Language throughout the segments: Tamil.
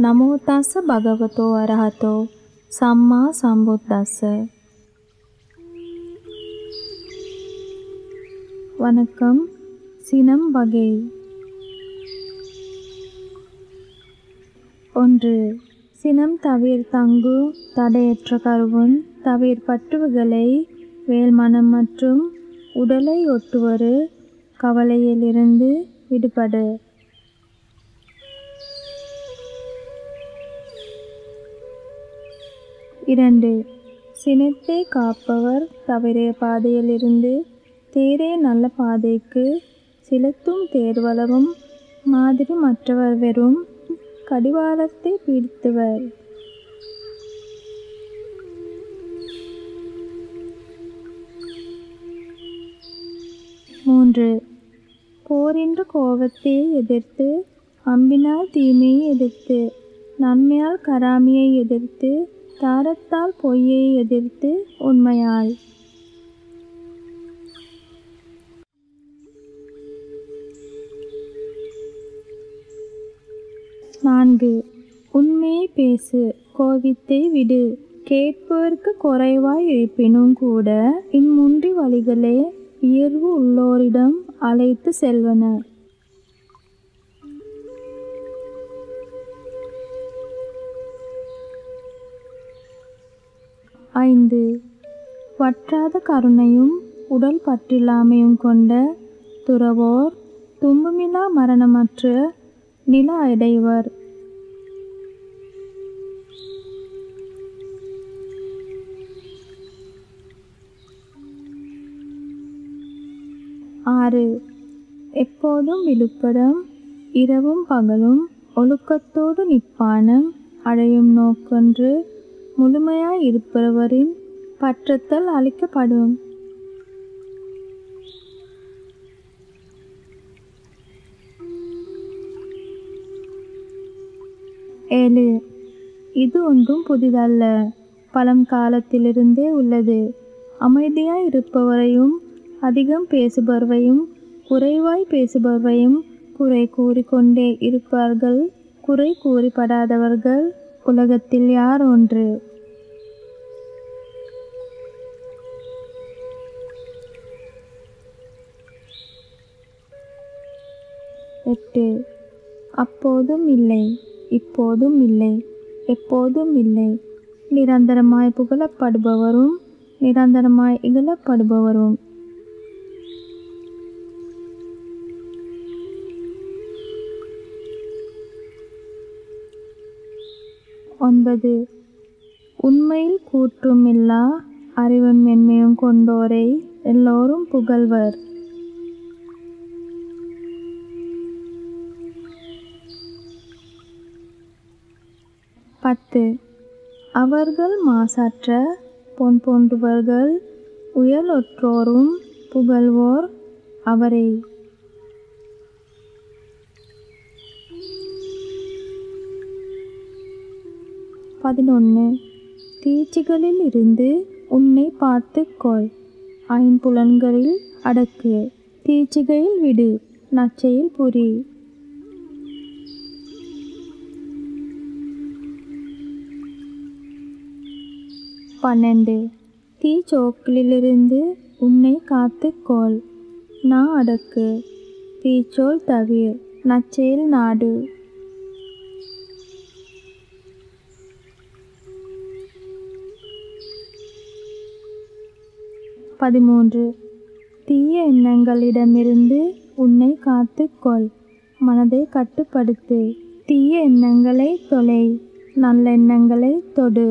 නමෝ තස්ස භගවතෝ අරහතෝ සම්මා සම්බුද්දස්ස வணக்கம் சினம் வகை ஒன்று சினம் தவிர் தங்கு தடையற்ற கருவுன் தவிர் பற்றுவுகளை வேல்மனம் மற்றும் உடலை ஒட்டுவரு கவலையிலிருந்து விடுபடு இரண்டு சினத்தை காப்பவர் தவறிய பாதையிலிருந்து தேரே நல்ல பாதைக்கு செலுத்தும் தேர்வளவும் மாதிரி மற்றவர் வெறும் கடிவாளத்தை பிடித்தவர் மூன்று போரின்ற கோபத்தை எதிர்த்து அம்பினால் தீமையை எதிர்த்து நன்மையால் கராமியை எதிர்த்து தாரத்தால் பொய்யை எதிர்த்து உண்மையால் நான்கு உண்மையை பேசு கோபித்தை விடு கேட்பவர்க்கு குறைவாய் இருப்பினும் கூட இம்முன்றி வழிகளே உயர்வு உள்ளோரிடம் அழைத்து செல்வன ஐந்து வற்றாத கருணையும் உடல் பற்றில்லாமையும் கொண்ட துறவோர் துன்பமில்லா மரணமற்ற நில அடைவர் ஆறு எப்போதும் விழுப்படம் இரவும் பகலும் ஒழுக்கத்தோடு நிப்பானம் அடையும் நோக்கொன்று முழுமையாய் இருப்பவரின் பற்றத்தல் அளிக்கப்படும் ஏழு இது ஒன்றும் புதிதல்ல பழம் காலத்திலிருந்தே உள்ளது அமைதியாய் இருப்பவரையும் அதிகம் பேசுபவரையும் குறைவாய் பேசுபவரையும் குறை கூறிக்கொண்டே இருப்பார்கள் குறை கூறிப்படாதவர்கள் உலகத்தில் யார் ஒன்று எட்டு அப்போதும் இல்லை இப்போதும் இல்லை எப்போதும் இல்லை நிரந்தரமாய் புகழப்படுபவரும் நிரந்தரமாய் இகழப்படுபவரும் ஒன்பது உண்மையில் கூற்றும் இல்லா அறிவும் மென்மையும் கொண்டோரை எல்லோரும் புகழ்வர் பத்து அவர்கள் மாசற்ற பொன் போன்றுவர்கள் உயலொற்றோரும் புகழ்வோர் அவரே பதினொன்று தீட்சிகளில் இருந்து உன்னை பார்த்துக்கொள் ஐம்புலன்களில் அடக்கு தீட்சிகையில் விடு நச்சையில் புரி பன்னெண்டு தீச்சோக்கிலிருந்து உன்னை காத்துக்கொள் நான் அடக்கு தீச்சோல் தவிர் நச்சையில் நாடு பதிமூன்று தீய எண்ணங்களிடமிருந்து உன்னை காத்துக்கொள் மனதை கட்டுப்படுத்து தீய எண்ணங்களை தொலை நல்லெண்ணங்களை தொடு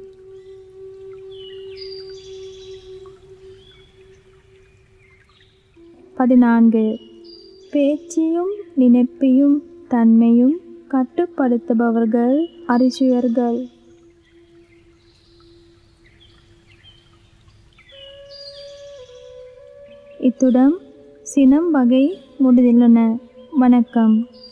பதினான்கு பேச்சையும் நினைப்பையும் தன்மையும் கட்டுப்படுத்துபவர்கள் அரிசியர்கள் இத்துடன் சினம் வகை முடிந்துள்ளன வணக்கம்